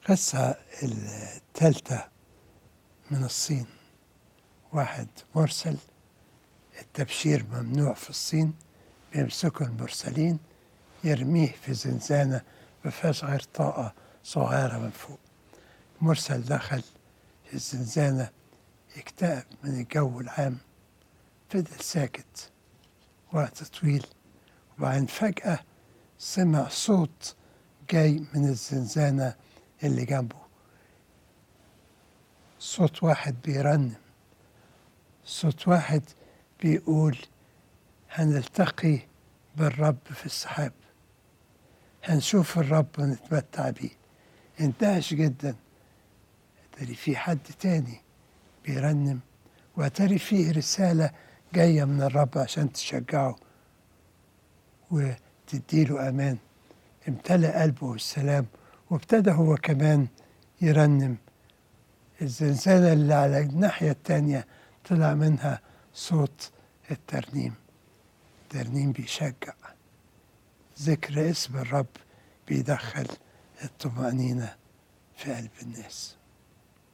القصة الثالثة من الصين واحد مرسل التبشير ممنوع في الصين بيمسكوا المرسلين يرميه في زنزانة ما فيهاش غير طاقة صغيرة من فوق مرسل دخل في الزنزانة اكتئب من الجو العام فضل ساكت وقت طويل وبعدين فجأة سمع صوت جاي من الزنزانة اللي جنبه صوت واحد بيرنم صوت واحد بيقول هنلتقي بالرب في السحاب هنشوف الرب ونتمتع بيه اندهش جدا اتاري في حد تاني بيرنم واتاري فيه رسالة جاية من الرب عشان تشجعه وتديله أمان امتلأ قلبه بالسلام وابتدى هو كمان يرنم الزنزانة اللي على الناحية التانية طلع منها صوت الترنيم ترنيم بيشجع ذكر اسم الرب بيدخل الطمأنينة في قلب الناس